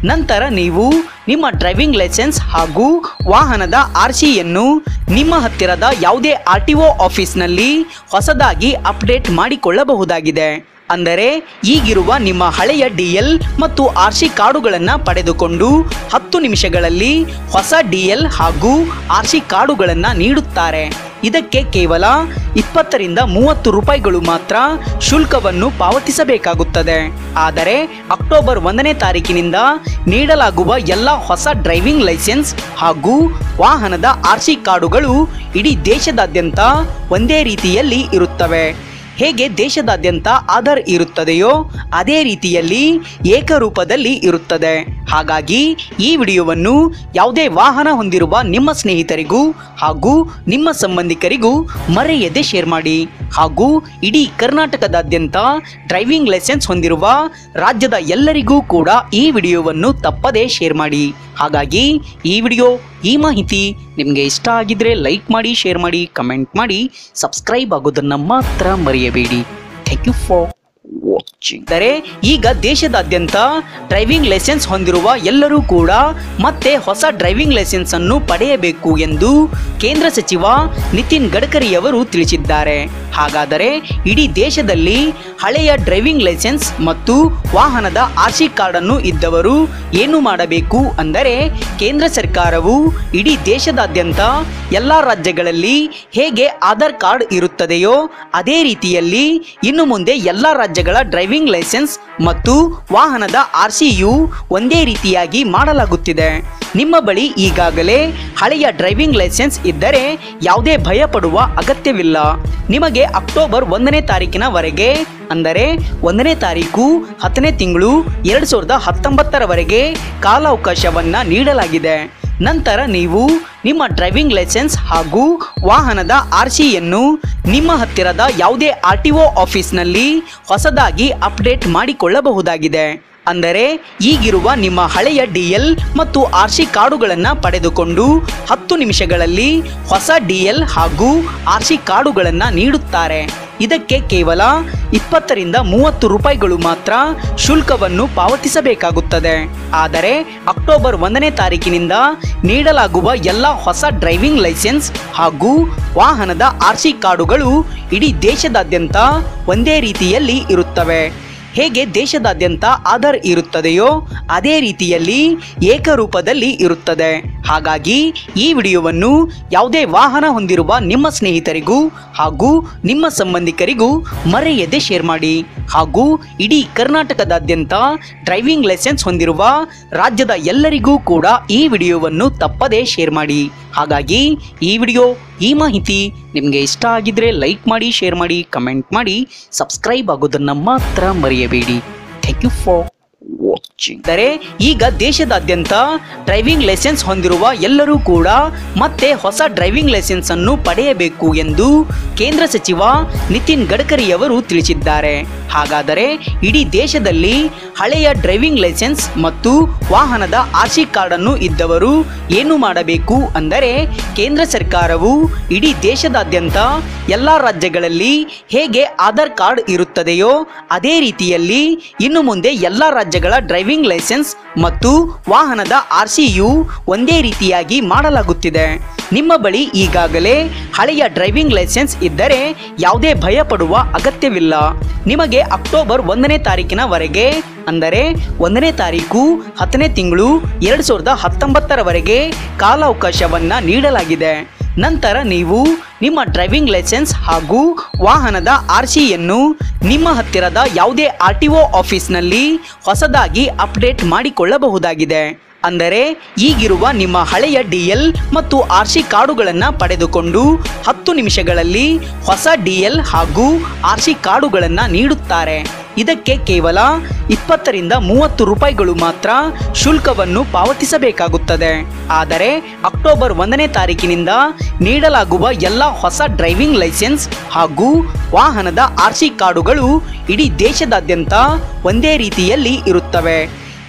ನಂತರ ನೀವು ನಿಮ್ಮ ಡ್ರೈವಿಂಗ್ ಲೈಸೆನ್ಸ್ ಹಾಗೂ ವಾಹನದ ಆರ್ ಸಿಯನ್ನು ನಿಮ್ಮ ಹತ್ತಿರದ ಯಾವುದೇ ಆರ್ ಟಿ ಒ ಆಫೀಸ್ನಲ್ಲಿ ಹೊಸದಾಗಿ ಅಪ್ಡೇಟ್ ಮಾಡಿಕೊಳ್ಳಬಹುದಾಗಿದೆ ಅಂದರೆ ಈಗಿರುವ ನಿಮ್ಮ ಹಳೆಯ ಡಿ ಎಲ್ ಮತ್ತು ಆರ್ ಸಿ ಕಾರ್ಡುಗಳನ್ನು ಪಡೆದುಕೊಂಡು ಹತ್ತು ನಿಮಿಷಗಳಲ್ಲಿ ಹೊಸ ಡಿ ಎಲ್ ಹಾಗೂ ಆರ್ ಸಿ ಕಾರ್ಡುಗಳನ್ನು ನೀಡುತ್ತಾರೆ ಇದಕ್ಕೆ ಕೇವಲ ಇಪ್ಪತ್ತರಿಂದ ಮೂವತ್ತು ರೂಪಾಯಿಗಳು ಮಾತ್ರ ಶುಲ್ಕವನ್ನು ಪಾವತಿಸಬೇಕಾಗುತ್ತದೆ ಆದರೆ ಅಕ್ಟೋಬರ್ ಒಂದನೇ ತಾರೀಕಿನಿಂದ ನೀಡಲಾಗುವ ಎಲ್ಲ ಹೊಸ ಡ್ರೈವಿಂಗ್ ಲೈಸೆನ್ಸ್ ಹಾಗೂ ವಾಹನದ ಆರ್ ಸಿ ಕಾರ್ಡುಗಳು ಇಡೀ ದೇಶದಾದ್ಯಂತ ಒಂದೇ ರೀತಿಯಲ್ಲಿ ಇರುತ್ತವೆ ಹೇಗೆ ದೇಶದಾದ್ಯಂತ ಆಧಾರ್ ಇರುತ್ತದೆಯೋ ಅದೇ ರೀತಿಯಲ್ಲಿ ಏಕರೂಪದಲ್ಲಿ ಇರುತ್ತದೆ ಹಾಗಾಗಿ ಈ ವಿಡಿಯೋವನ್ನು ಯಾವುದೇ ವಾಹನ ಹೊಂದಿರುವ ನಿಮ್ಮ ಸ್ನೇಹಿತರಿಗೂ ಹಾಗೂ ನಿಮ್ಮ ಸಂಬಂಧಿಕರಿಗೂ ಮರೆಯದೆ ಶೇರ್ ಮಾಡಿ ಹಾಗೂ ಇಡೀ ಕರ್ನಾಟಕದಾದ್ಯಂತ ಡ್ರೈವಿಂಗ್ ಲೈಸೆನ್ಸ್ ಹೊಂದಿರುವ ರಾಜ್ಯದ ಎಲ್ಲರಿಗೂ ಕೂಡ ಈ ವಿಡಿಯೋವನ್ನು ತಪ್ಪದೇ ಶೇರ್ ಮಾಡಿ ಹಾಗಾಗಿ ಈ ವಿಡಿಯೋ ಈ ಮಾಹಿತಿ ನಿಮಗೆ ಇಷ್ಟ ಆಗಿದ್ರೆ ಲೈಕ್ ಮಾಡಿ ಶೇರ್ ಮಾಡಿ ಕಮೆಂಟ್ ಮಾಡಿ ಸಬ್ಸ್ಕ್ರೈಬ್ ಆಗೋದನ್ನು ಮಾತ್ರ ಮರೆಯಬೇಡಿ ಥ್ಯಾಂಕ್ ಯು ಫಾರ್ ವಾಚಿಂಗ್ ಅಂದರೆ ಈಗ ದೇಶದಾದ್ಯಂತ ಡ್ರೈವಿಂಗ್ ಲೈಸೆನ್ಸ್ ಹೊಂದಿರುವ ಎಲ್ಲರೂ ಕೂಡ ಮತ್ತೆ ಹೊಸ ಡ್ರೈವಿಂಗ್ ಲೈಸೆನ್ಸ್ ಅನ್ನು ಪಡೆಯಬೇಕು ಎಂದು ಕೇಂದ್ರ ಸಚಿವ ನಿತಿನ್ ಗಡ್ಕರಿಯವರು ತಿಳಿಸಿದ್ದಾರೆ ಹಾಗಾದರೆ ಇಡೀ ದೇಶದಲ್ಲಿ ಹಳೆಯ ಡ್ರೈವಿಂಗ್ ಲೈಸೆನ್ಸ್ ಮತ್ತು ವಾಹನದ ಆರ್ ಸಿ ಕಾರ್ಡ್ ಅನ್ನು ಇದ್ದವರು ಏನು ಮಾಡಬೇಕು ಅಂದರೆ ಕೇಂದ್ರ ಸರ್ಕಾರವು ಇಡೀ ದೇಶದಾದ್ಯಂತ ಎಲ್ಲ ರಾಜ್ಯಗಳಲ್ಲಿ ಹೇಗೆ ಆಧಾರ್ ಕಾರ್ಡ್ ಇರುತ್ತದೆಯೋ ಅದೇ ರೀತಿಯಲ್ಲಿ ಇನ್ನು ಮುಂದೆ ಎಲ್ಲ ರಾಜ್ಯಗಳ ಡ್ರೈವಿಂಗ್ ಲೈಸೆನ್ಸ್ ಮತ್ತು ವಾಹನದ ಆರ್ ಸಿಯು ಒಂದೇ ರೀತಿಯಾಗಿ ಮಾಡಲಾಗುತ್ತಿದೆ ನಿಮ್ಮ ಬಳಿ ಈಗಾಗಲೇ ಹಳೆಯ ಡ್ರೈವಿಂಗ್ ಲೈಸೆನ್ಸ್ ಇದ್ದರೆ ಯಾವುದೇ ಭಯ ಪಡುವ ಅಗತ್ಯವಿಲ್ಲ ನಿಮಗೆ ಅಕ್ಟೋಬರ್ ಒಂದನೇ ತಾರೀಕಿನವರೆಗೆ ಅಂದರೆ ಒಂದನೇ ತಾರೀಕು ಹತ್ತನೇ ತಿಂಗಳು ಎರಡು ಸಾವಿರದ ಹತ್ತೊಂಬತ್ತರವರೆಗೆ ಕಾಲಾವಕಾಶವನ್ನ ನೀಡಲಾಗಿದೆ ನಂತರ ನೀವು ನಿಮ್ಮ ಡ್ರೈವಿಂಗ್ ಲೈಸೆನ್ಸ್ ಹಾಗೂ ವಾಹನದ ಆರ್ ಸಿಯನ್ನು ನಿಮ್ಮ ಹತ್ತಿರದ ಯಾವುದೇ ಆರ್ ಟಿ ಒ ಆಫೀಸ್ನಲ್ಲಿ ಹೊಸದಾಗಿ ಅಪ್ಡೇಟ್ ಮಾಡಿಕೊಳ್ಳಬಹುದಾಗಿದೆ ಅಂದರೆ ಈಗಿರುವ ನಿಮ್ಮ ಹಳೆಯ ಡಿ ಎಲ್ ಮತ್ತು ಆರ್ ಸಿ ಕಾರ್ಡುಗಳನ್ನು ಪಡೆದುಕೊಂಡು ಹತ್ತು ನಿಮಿಷಗಳಲ್ಲಿ ಹೊಸ ಡಿ ಎಲ್ ಹಾಗೂ ಆರ್ ಸಿ ಕಾರ್ಡುಗಳನ್ನು ನೀಡುತ್ತಾರೆ ಇದಕ್ಕೆ ಕೇವಲ ಇಪ್ಪತ್ತರಿಂದ ಮೂವತ್ತು ರೂಪಾಯಿಗಳು ಮಾತ್ರ ಶುಲ್ಕವನ್ನು ಪಾವತಿಸಬೇಕಾಗುತ್ತದೆ ಆದರೆ ಅಕ್ಟೋಬರ್ ಒಂದನೇ ತಾರೀಕಿನಿಂದ ನೀಡಲಾಗುವ ಎಲ್ಲ ಹೊಸ ಡ್ರೈವಿಂಗ್ ಲೈಸೆನ್ಸ್ ಹಾಗೂ ವಾಹನದ ಆರ್ ಸಿ ಕಾರ್ಡುಗಳು ಇಡೀ ದೇಶದಾದ್ಯಂತ ಒಂದೇ ರೀತಿಯಲ್ಲಿ ಇರುತ್ತವೆ ಹೇಗೆ ದೇಶದಾದ್ಯಂತ ಆಧಾರ್ ಇರುತ್ತದೆಯೋ ಅದೇ ರೀತಿಯಲ್ಲಿ ಏಕರೂಪದಲ್ಲಿ ಇರುತ್ತದೆ ಹಾಗಾಗಿ ಈ ವಿಡಿಯೋವನ್ನು ಯಾವುದೇ ವಾಹನ ಹೊಂದಿರುವ ನಿಮ್ಮ ಸ್ನೇಹಿತರಿಗೂ ಹಾಗೂ ನಿಮ್ಮ ಸಂಬಂಧಿಕರಿಗೂ ಮರೆಯದೆ ಶೇರ್ ಮಾಡಿ ಹಾಗೂ ಇಡೀ ಕರ್ನಾಟಕದಾದ್ಯಂತ ಡ್ರೈವಿಂಗ್ ಲೈಸೆನ್ಸ್ ಹೊಂದಿರುವ ರಾಜ್ಯದ ಎಲ್ಲರಿಗೂ ಕೂಡ ಈ ವಿಡಿಯೋವನ್ನು ತಪ್ಪದೇ ಶೇರ್ ಮಾಡಿ ಹಾಗಾಗಿ ಈ ವಿಡಿಯೋ ಈ ಮಾಹಿತಿ ನಿಮಗೆ ಇಷ್ಟ ಆಗಿದ್ರೆ ಲೈಕ್ ಮಾಡಿ ಶೇರ್ ಮಾಡಿ ಕಮೆಂಟ್ ಮಾಡಿ ಸಬ್ಸ್ಕ್ರೈಬ್ ಆಗೋದನ್ನು ಮಾತ್ರ ಮರೆಯಬೇಡಿ ಥ್ಯಾಂಕ್ ಯು ಫಾರ್ ವಾಚಿಂಗ್ ಅಂದರೆ ಈಗ ದೇಶದಾದ್ಯಂತ ಡ್ರೈವಿಂಗ್ ಲೈಸೆನ್ಸ್ ಹೊಂದಿರುವ ಎಲ್ಲರೂ ಕೂಡ ಮತ್ತೆ ಹೊಸ ಡ್ರೈವಿಂಗ್ ಲೈಸೆನ್ಸ್ ಅನ್ನು ಪಡೆಯಬೇಕು ಎಂದು ಕೇಂದ್ರ ಸಚಿವ ನಿತಿನ್ ಗಡ್ಕರಿಯವರು ತಿಳಿಸಿದ್ದಾರೆ ಹಾಗಾದರೆ ಇಡೀ ದೇಶದಲ್ಲಿ ಹಳೆಯ ಡ್ರೈವಿಂಗ್ ಲೈಸೆನ್ಸ್ ಮತ್ತು ವಾಹನದ ಆರ್ ಸಿ ಕಾರ್ಡ್ ಅನ್ನು ಇದ್ದವರು ಏನು ಮಾಡಬೇಕು ಅಂದರೆ ಕೇಂದ್ರ ಸರ್ಕಾರವು ಇಡೀ ದೇಶದಾದ್ಯಂತ ಎಲ್ಲ ರಾಜ್ಯಗಳಲ್ಲಿ ಹೇಗೆ ಆಧಾರ್ ಕಾರ್ಡ್ ಇರುತ್ತದೆಯೋ ಅದೇ ರೀತಿಯಲ್ಲಿ ಇನ್ನು ಮುಂದೆ ಎಲ್ಲ ರಾಜ್ಯಗಳ ಡ್ರೈವಿಂಗ್ ಲೈಸೆನ್ಸ್ ಮತ್ತು ವಾಹನದ ಆರ್ ಸಿಯು ಒಂದೇ ರೀತಿಯಾಗಿ ಮಾಡಲಾಗುತ್ತಿದೆ ನಿಮ್ಮ ಬಳಿ ಈಗಾಗಲೇ ಹಳೆಯ ಡ್ರೈವಿಂಗ್ ಲೈಸೆನ್ಸ್ ಇದ್ದರೆ ಯಾವುದೇ ಭಯ ಪಡುವ ಅಗತ್ಯವಿಲ್ಲ ನಿಮಗೆ ಅಕ್ಟೋಬರ್ ಒಂದನೇ ತಾರೀಕಿನವರೆಗೆ ಅಂದರೆ ಒಂದನೇ ತಾರೀಕು ಹತ್ತನೇ ತಿಂಗಳು ಎರಡು ಸಾವಿರದ ಹತ್ತೊಂಬತ್ತರವರೆಗೆ ಕಾಲಾವಕಾಶವನ್ನ ನೀಡಲಾಗಿದೆ ನಂತರ ನೀವು ನಿಮ್ಮ ಡ್ರೈವಿಂಗ್ ಲೈಸೆನ್ಸ್ ಹಾಗೂ ವಾಹನದ ಆರ್ ಸಿಯನ್ನು ನಿಮ್ಮ ಹತ್ತಿರದ ಯಾವುದೇ ಆರ್ ಟಿ ಒ ಆಫೀಸ್ನಲ್ಲಿ ಹೊಸದಾಗಿ ಅಪ್ಡೇಟ್ ಮಾಡಿಕೊಳ್ಳಬಹುದಾಗಿದೆ ಅಂದರೆ ಈಗಿರುವ ನಿಮ್ಮ ಹಳೆಯ ಡಿ ಎಲ್ ಮತ್ತು ಆರ್ ಸಿ ಕಾರ್ಡುಗಳನ್ನು ಪಡೆದುಕೊಂಡು ಹತ್ತು ನಿಮಿಷಗಳಲ್ಲಿ ಹೊಸ ಡಿ ಎಲ್ ಹಾಗೂ ಆರ್ ಸಿ ಕಾರ್ಡುಗಳನ್ನು ನೀಡುತ್ತಾರೆ ಇದಕ್ಕೆ ಕೇವಲ ಇಪ್ಪತ್ತರಿಂದ ಮೂವತ್ತು ರೂಪಾಯಿಗಳು ಮಾತ್ರ ಶುಲ್ಕವನ್ನು ಪಾವತಿಸಬೇಕಾಗುತ್ತದೆ ಆದರೆ ಅಕ್ಟೋಬರ್ ಒಂದನೇ ತಾರೀಕಿನಿಂದ ನೀಡಲಾಗುವ ಎಲ್ಲ ಹೊಸ ಡ್ರೈವಿಂಗ್ ಲೈಸೆನ್ಸ್ ಹಾಗೂ ವಾಹನದ ಆರ್ ಸಿ ಕಾರ್ಡುಗಳು ಇಡೀ ದೇಶದಾದ್ಯಂತ ಒಂದೇ ರೀತಿಯಲ್ಲಿ ಇರುತ್ತವೆ